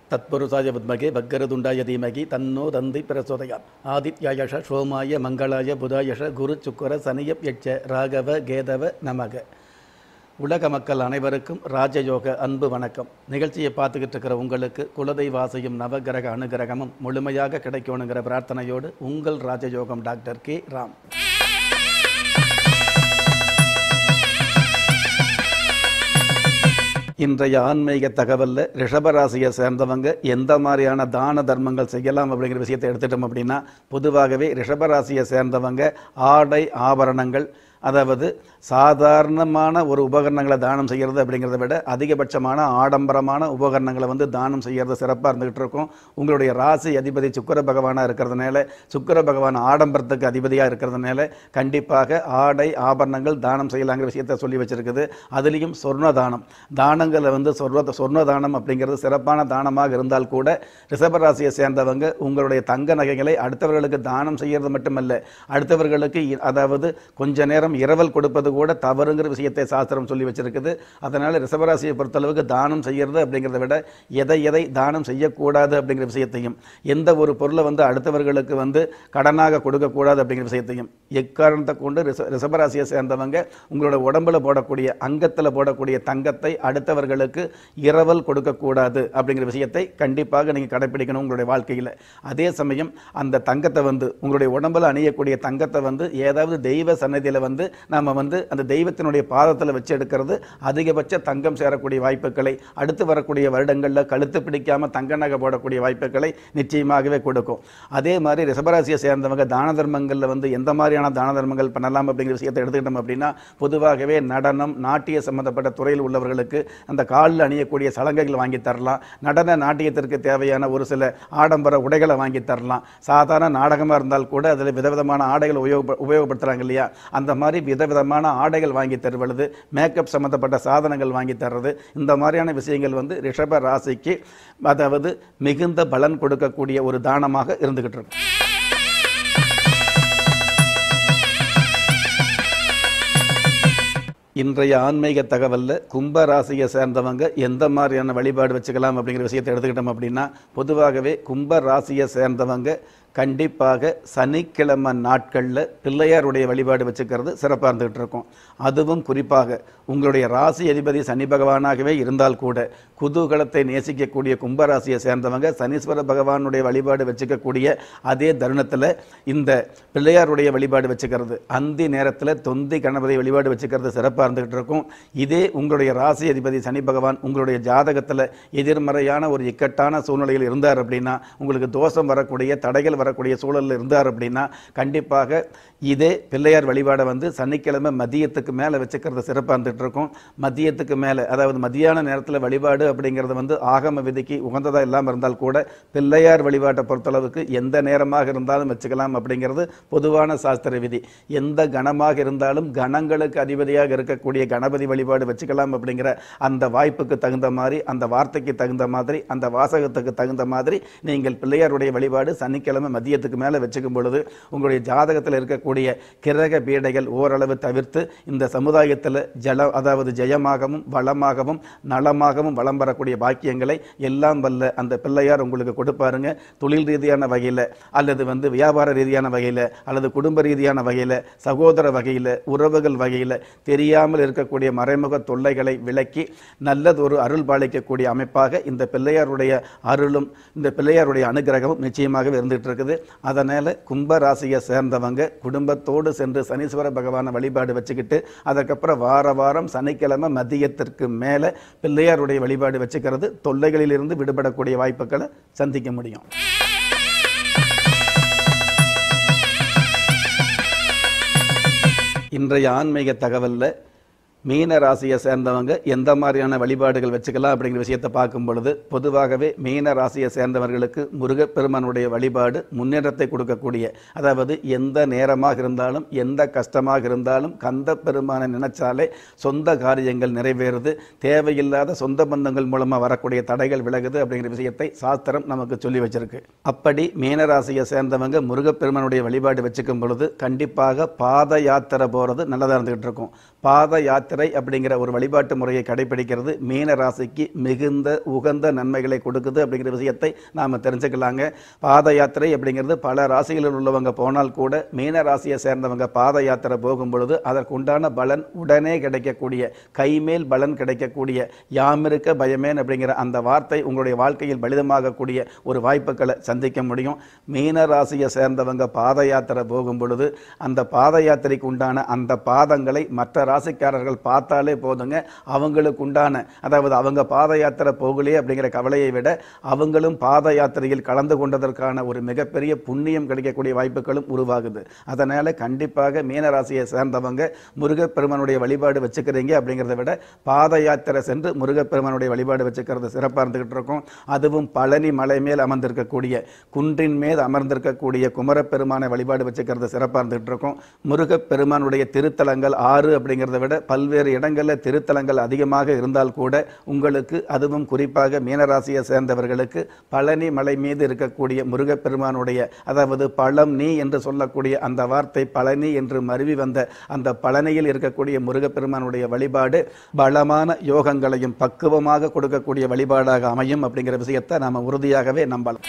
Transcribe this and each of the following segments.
தத்புருஷாய வித்மகே வக்கரதுண்டாய தீமகி தன்னோ தந்தி பிரசோதயாத் ஆதித்யாயஷ சோமாய மங்களாய புதாயஷ குரு சுக்கர சனியப் யட்ச ராகவ கேதவ நமக உலக மக்கள் அனைவருக்கும் ராஜயோக அன்பு வணக்கம் நிகழ்ச்சியை பார்த்துக்கிட்டு இருக்கிற உங்களுக்கு குலதெய்வாசையும் நவகிரக அனுகிரகமும் முழுமையாக கிடைக்கணுங்கிற பிரார்த்தனையோடு உங்கள் ராஜயோகம் டாக்டர் கே ராம் இன்றைய ஆன்மீக தகவலில் ரிஷபராசியை சேர்ந்தவங்க எந்த மாதிரியான தான தர்மங்கள் செய்யலாம் அப்படிங்கிற விஷயத்தை எடுத்துட்டோம் அப்படின்னா பொதுவாகவே ரிஷபராசியை சேர்ந்தவங்க ஆடை ஆபரணங்கள் அதாவது சாதாரணமான ஒரு உபகரணங்களை தானம் செய்கிறது அப்படிங்கிறத விட அதிகபட்சமான ஆடம்பரமான உபகரணங்களை வந்து தானம் செய்கிறது சிறப்பாக இருந்துகிட்டு இருக்கும் உங்களுடைய ராசி அதிபதி சுக்கர பகவானாக இருக்கிறதுனால சுக்கர பகவான் ஆடம்பரத்துக்கு அதிபதியாக இருக்கிறதுனால கண்டிப்பாக ஆடை ஆபரணங்கள் தானம் செய்யலாங்கிற விஷயத்தை சொல்லி வச்சிருக்குது அதுலேயும் சொர்ண தானம் தானங்களை வந்து சொர்ண சொர்ண தானம் அப்படிங்கிறது சிறப்பான தானமாக இருந்தால் கூட ரிஷபராசியை சேர்ந்தவங்க உங்களுடைய தங்க நகைகளை அடுத்தவர்களுக்கு தானம் செய்கிறது மட்டுமல்ல அடுத்தவர்களுக்கு இ- அதாவது கொஞ்ச நேரம் இரவல் கொடுப்பது கூட தவறுங்கிற விஷயத்தை சாஸ்திரம் சொல்லி வச்சிருக்குது அதனால் ரிஷபராசியை பொறுத்தளவுக்கு தானம் செய்கிறது அப்படிங்கிறத விட எதை எதை தானம் செய்யக்கூடாது அப்படிங்கிற விஷயத்தையும் எந்த ஒரு பொருளை வந்து அடுத்தவர்களுக்கு வந்து கடனாக கொடுக்கக்கூடாது அப்படிங்கிற விஷயத்தையும் எக்காரணத்தை கொண்டு ரிஷ ரிஷபராசியை சேர்ந்தவங்க உங்களோட உடம்புல போடக்கூடிய அங்கத்தில் போடக்கூடிய தங்கத்தை அடுத்தவர்களுக்கு இரவல் கொடுக்கக்கூடாது அப்படிங்கிற விஷயத்தை கண்டிப்பாக நீங்கள் கடைப்பிடிக்கணும் உங்களுடைய வாழ்க்கையில் அதே சமயம் அந்த தங்கத்தை வந்து உங்களுடைய உடம்புல அணியக்கூடிய தங்கத்தை வந்து ஏதாவது தெய்வ சன்னதியில் வந்து நம்ம வந்து அந்த தெய்வத்தினுடைய பாதத்தில் வச்சு எடுக்கிறது அதிகபட்ச தங்கம் சேரக்கூடிய வாய்ப்புகளை அடுத்து வரக்கூடிய வருடங்களில் கழுத்து பிடிக்காம தங்க நகை போடக்கூடிய வாய்ப்புகளை நிச்சயமாகவே கொடுக்கும் அதே மாதிரி ரிஷபராசியை சேர்ந்தவங்க தான தர்மங்களில் வந்து எந்த மாதிரியான தான தர்மங்கள் பண்ணலாம் அப்படிங்கிற விஷயத்தை எடுத்துக்கிட்டோம் அப்படின்னா பொதுவாகவே நடனம் நாட்டிய சம்பந்தப்பட்ட துறையில் உள்ளவர்களுக்கு அந்த காலில் அணியக்கூடிய சலங்கைகள் வாங்கி தரலாம் நடன நாட்டியத்திற்கு தேவையான ஒரு சில ஆடம்பர உடைகளை வாங்கி தரலாம் சாதாரண நாடகமாக இருந்தால் கூட அதில் விதவிதமான ஆடைகள் உபயோக உபயோகப்படுத்துகிறாங்க இல்லையா அந்த மாதிரி விதவிதமான ஆடைகள் வாங்கி தருவது மேக்கப் சம்மந்தப்பட்ட சாதனங்கள் வாங்கி தர்றது இந்த மாதிரியான விஷயங்கள் வந்து ரிஷப ராசிக்கு அதாவது மிகுந்த பலன் கொடுக்கக்கூடிய ஒரு தானமாக இருந்துகிட்டு இருக்கும் இன்றைய ஆன்மீக தகவலில் கும்ப ராசியை சேர்ந்தவங்க எந்த மாதிரியான வழிபாடு வச்சுக்கலாம் அப்படிங்கிற விஷயத்தை எடுத்துக்கிட்டோம் அப்படின்னா பொதுவாகவே கும்ப ராசியை சேர்ந்தவங்க கண்டிப்பாக சனிக்கிழமை நாட்களில் பிள்ளையாருடைய வழிபாடு வச்சுக்கிறது சிறப்பாக இருந்துகிட்டு இருக்கும் அதுவும் குறிப்பாக உங்களுடைய ராசி அதிபதி சனி பகவானாகவே இருந்தால் கூட குதூகலத்தை நேசிக்கக்கூடிய கும்பராசியை சேர்ந்தவங்க சனீஸ்வர பகவானுடைய வழிபாடு வச்சுக்கக்கூடிய அதே தருணத்தில் இந்த பிள்ளையாருடைய வழிபாடு வச்சுக்கிறது அந்தி நேரத்தில் தொந்தி கணபதி வழிபாடு வச்சுக்கிறது சிறப்பாக இருந்துகிட்டு இருக்கும் இதே உங்களுடைய ராசி அதிபதி சனி பகவான் உங்களுடைய ஜாதகத்தில் எதிர்மறையான ஒரு இக்கட்டான சூழ்நிலையில் இருந்தார் அப்படின்னா உங்களுக்கு தோஷம் வரக்கூடிய தடைகள் வரக்கூடிய சூழலில் இருந்தார் அப்படின்னா கண்டிப்பாக இதே பிள்ளையார் வழிபாடை வந்து சனிக்கிழமை மதியத்துக்கு மேலே வச்சுக்கிறது சிறப்பாக இருந்துகிட்டு இருக்கும் மதியத்துக்கு மேலே அதாவது மதியான நேரத்தில் வழிபாடு அப்படிங்கிறது வந்து ஆகம விதிக்கு உகந்ததாக இல்லாமல் இருந்தால் கூட பிள்ளையார் வழிபாட்டை பொறுத்தளவுக்கு எந்த நேரமாக இருந்தாலும் வச்சுக்கலாம் அப்படிங்கிறது பொதுவான சாஸ்திர விதி எந்த கணமாக இருந்தாலும் கணங்களுக்கு அதிபதியாக இருக்கக்கூடிய கணபதி வழிபாடு வச்சுக்கலாம் அப்படிங்கிற அந்த வாய்ப்புக்கு தகுந்த மாதிரி அந்த வார்த்தைக்கு தகுந்த மாதிரி அந்த வாசகத்துக்கு தகுந்த மாதிரி நீங்கள் பிள்ளையாருடைய வழிபாடு சனிக்கிழமை மதியத்துக்கு மேலே வச்சுக்கும் பொழுது உங்களுடைய ஜாதகத்தில் இருக்கக்கூடிய கிரக பீடைகள் ஓரளவு தவிர்த்து இந்த சமுதாயத்தில் ஜல அதாவது ஜெயமாகவும் வளமாகவும் நலமாகவும் வளம் வரக்கூடிய பாக்கியங்களை எல்லாம் வல்ல அந்த பிள்ளையார் உங்களுக்கு கொடுப்பாருங்க தொழில் ரீதியான வகையில் அல்லது வந்து வியாபார ரீதியான வகையில் அல்லது குடும்ப ரீதியான வகையில் சகோதர வகையில் உறவுகள் வகையில் தெரியாமல் இருக்கக்கூடிய மறைமுக தொல்லைகளை விலக்கி நல்லதொரு அருள் பாலிக்கக்கூடிய அமைப்பாக இந்த பிள்ளையாருடைய அருளும் இந்த பிள்ளையாருடைய அனுகிரகமும் நிச்சயமாகவே இருந்துகிட்டு இருக்குது அதனால் கும்ப ராசியை சேர்ந்தவங்க குடும்பத்தோடு சென்று சனீஸ்வர பகவானை வழிபாடு வச்சுக்கிட்டு அதுக்கப்புறம் வார வாரம் சனிக்கிழமை மதியத்திற்கு மேலே பிள்ளையாருடைய வழிபாடு வச்சுக்கிறது தொல்லைகளிலிருந்து விடுபடக்கூடிய வாய்ப்புகளை சந்திக்க முடியும் இன்றைய ஆன்மீக தகவலில் மீன ராசியை சேர்ந்தவங்க எந்த மாதிரியான வழிபாடுகள் வச்சுக்கலாம் அப்படிங்கிற விஷயத்தை பார்க்கும் பொழுது பொதுவாகவே மீன ராசியை சேர்ந்தவர்களுக்கு முருகப்பெருமானுடைய வழிபாடு முன்னேற்றத்தை கொடுக்கக்கூடிய அதாவது எந்த நேரமாக இருந்தாலும் எந்த கஷ்டமாக இருந்தாலும் கந்த பெருமானை நினைச்சாலே சொந்த காரியங்கள் நிறைவேறுது தேவையில்லாத சொந்த பந்தங்கள் மூலமாக வரக்கூடிய தடைகள் விலகுது அப்படிங்கிற விஷயத்தை சாஸ்திரம் நமக்கு சொல்லி வச்சிருக்கு அப்படி மீனராசியை சேர்ந்தவங்க முருகப்பெருமானுடைய வழிபாடு வச்சுக்கும் பொழுது கண்டிப்பாக பாத யாத்திரை போகிறது நல்லதாக இருந்துகிட்டு இருக்கும் பாத யாத்திரை யாத்திரை அப்படிங்கிற ஒரு வழிபாட்டு முறையை கடைபிடிக்கிறது மீன ராசிக்கு மிகுந்த உகந்த நன்மைகளை கொடுக்குது அப்படிங்கிற விஷயத்தை நாம் தெரிஞ்சுக்கலாங்க பாத யாத்திரை அப்படிங்கிறது பல ராசிகளில் உள்ளவங்க போனால் கூட மீன ராசியை சேர்ந்தவங்க பாத யாத்திரை போகும் பொழுது அதற்குண்டான பலன் உடனே கிடைக்கக்கூடிய கைமேல் பலன் கிடைக்கக்கூடிய யாமிருக்க பயமேன் அப்படிங்கிற அந்த வார்த்தை உங்களுடைய வாழ்க்கையில் பலிதமாகக்கூடிய ஒரு வாய்ப்புகளை சந்திக்க முடியும் மீன ராசியை சேர்ந்தவங்க பாத யாத்திரை போகும் பொழுது அந்த பாத யாத்திரைக்கு உண்டான அந்த பாதங்களை மற்ற ராசிக்காரர்கள் பார்த்தாலே போதுங்க அவங்களுக்கு உண்டான அதாவது அவங்க பாத யாத்திரை போகலையே அப்படிங்கிற கவலையை விட அவங்களும் பாத யாத்திரையில் கலந்து கொண்டதற்கான ஒரு மிகப்பெரிய புண்ணியம் கிடைக்கக்கூடிய வாய்ப்புகளும் உருவாகுது அதனால கண்டிப்பாக மீன ராசியை சேர்ந்தவங்க முருகப்பெருமானுடைய வழிபாடு வச்சுக்கிறீங்க அப்படிங்கிறத விட பாத யாத்திரை சென்று முருகப்பெருமானுடைய வழிபாடு வச்சுக்கிறது சிறப்பாக இருந்துகிட்டு இருக்கும் அதுவும் பழனி மலை மேல் அமர்ந்திருக்கக்கூடிய குன்றின் மேல் அமர்ந்திருக்கக்கூடிய குமரப்பெருமானை வழிபாடு வச்சுக்கிறது சிறப்பாக இருந்துகிட்டு இருக்கும் முருகப்பெருமானுடைய திருத்தலங்கள் ஆறு அப்படிங்கிறத விட பல்வேறு இடங்களில் திருத்தலங்கள் அதிகமாக இருந்தால் கூட உங்களுக்கு அதுவும் குறிப்பாக மீனராசியை சேர்ந்தவர்களுக்கு பழனி மலை மீது இருக்கக்கூடிய முருகப்பெருமானுடைய அதாவது பழம் நீ என்று சொல்லக்கூடிய அந்த வார்த்தை பழனி என்று மருவி வந்த அந்த பழனியில் இருக்கக்கூடிய முருகப்பெருமானுடைய வழிபாடு பலமான யோகங்களையும் பக்குவமாக கொடுக்கக்கூடிய வழிபாடாக அமையும் அப்படிங்கிற விஷயத்தை நாம் உறுதியாகவே நம்பலாம்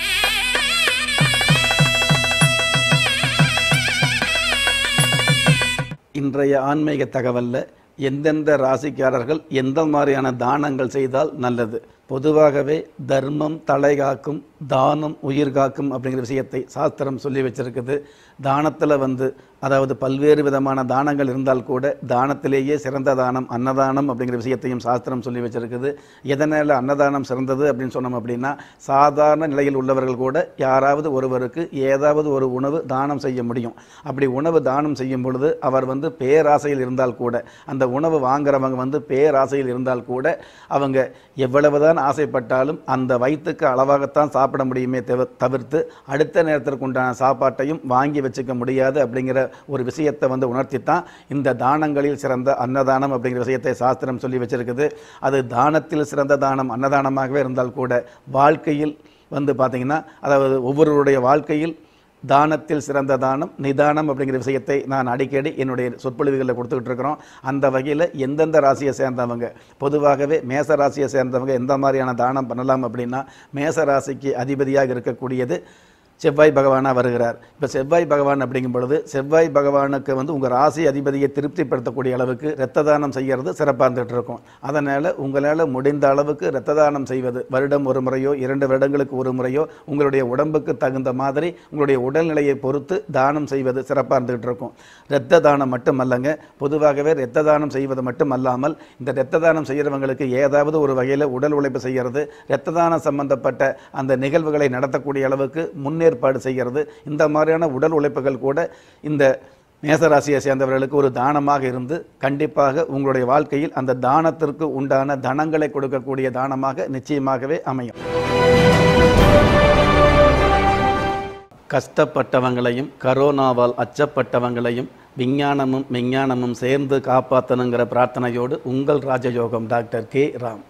இன்றைய ஆன்மீக தகவலில் எந்தெந்த ராசிக்காரர்கள் எந்த மாதிரியான தானங்கள் செய்தால் நல்லது பொதுவாகவே தர்மம் தலை காக்கும் தானம் உயிர் காக்கும் அப்படிங்கிற விஷயத்தை சாஸ்திரம் சொல்லி வச்சிருக்குது தானத்தில் வந்து அதாவது பல்வேறு விதமான தானங்கள் இருந்தால் கூட தானத்திலேயே சிறந்த தானம் அன்னதானம் அப்படிங்கிற விஷயத்தையும் சாஸ்திரம் சொல்லி வச்சிருக்குது எதனால் அன்னதானம் சிறந்தது அப்படின்னு சொன்னோம் அப்படின்னா சாதாரண நிலையில் உள்ளவர்கள் கூட யாராவது ஒருவருக்கு ஏதாவது ஒரு உணவு தானம் செய்ய முடியும் அப்படி உணவு தானம் செய்யும் பொழுது அவர் வந்து பேராசையில் இருந்தால் கூட அந்த உணவு வாங்குறவங்க வந்து பேராசையில் இருந்தால் கூட அவங்க எவ்வளவுதான் ஆசைப்பட்டாலும் அந்த வயிற்றுக்கு அளவாகத்தான் சாப்பிட முடியுமே தவிர- தவிர்த்து அடுத்த நேரத்திற்கு உண்டான சாப்பாட்டையும் வாங்கி வச்சுக்க முடியாது அப்படிங்கிற ஒரு விஷயத்தை வந்து உணர்த்தித்தான் இந்த தானங்களில் சிறந்த அன்னதானம் அப்படிங்கிற விஷயத்தை சாஸ்திரம் சொல்லி வச்சிருக்குது அது தானத்தில் சிறந்த தானம் அன்னதானமாகவே இருந்தால் கூட வாழ்க்கையில் வந்து பார்த்தீங்கன்னா அதாவது ஒவ்வொருவருடைய வாழ்க்கையில் தானத்தில் சிறந்த தானம் நிதானம் அப்படிங்கிற விஷயத்தை நான் அடிக்கடி என்னுடைய சொற்பொழிவுகளில் கொடுத்துக்கிட்டு இருக்கிறோம் அந்த வகையில் எந்தெந்த ராசியை சேர்ந்தவங்க பொதுவாகவே மேச ராசியை சேர்ந்தவங்க எந்த மாதிரியான தானம் பண்ணலாம் அப்படின்னா மேச ராசிக்கு அதிபதியாக இருக்கக்கூடியது செவ்வாய் பகவானாக வருகிறார் இப்போ செவ்வாய் பகவான் அப்படிங்கும் பொழுது செவ்வாய் பகவானுக்கு வந்து உங்கள் ராசி அதிபதியை திருப்திப்படுத்தக்கூடிய அளவுக்கு இரத்த தானம் செய்கிறது சிறப்பாக இருந்துகிட்டு இருக்கும் அதனால் உங்களால் முடிந்த அளவுக்கு இரத்த தானம் செய்வது வருடம் ஒரு முறையோ இரண்டு வருடங்களுக்கு ஒரு முறையோ உங்களுடைய உடம்புக்கு தகுந்த மாதிரி உங்களுடைய உடல்நிலையை பொறுத்து தானம் செய்வது சிறப்பாக இருந்துகிட்டு இருக்கும் இரத்த தானம் மட்டுமல்லங்க பொதுவாகவே இரத்த தானம் செய்வது மட்டும் அல்லாமல் இந்த இரத்த தானம் செய்கிறவங்களுக்கு ஏதாவது ஒரு வகையில் உடல் உழைப்பு செய்கிறது இரத்த தானம் சம்பந்தப்பட்ட அந்த நிகழ்வுகளை நடத்தக்கூடிய அளவுக்கு முன்னேற்பாடு செய்கிறது இந்த மாதிரியான உடல் உழைப்புகள் கூட இந்த மேசராசியை சேர்ந்தவர்களுக்கு ஒரு தானமாக இருந்து கண்டிப்பாக உங்களுடைய வாழ்க்கையில் அந்த தானத்திற்கு உண்டான தனங்களை கொடுக்கக்கூடிய தானமாக நிச்சயமாகவே அமையும் கஷ்டப்பட்டவங்களையும் கரோனாவால் அச்சப்பட்டவங்களையும் விஞ்ஞானமும் விஞ்ஞானமும் சேர்ந்து காப்பாற்றணுங்கிற பிரார்த்தனையோடு உங்கள் ராஜயோகம் டாக்டர் கே ராம்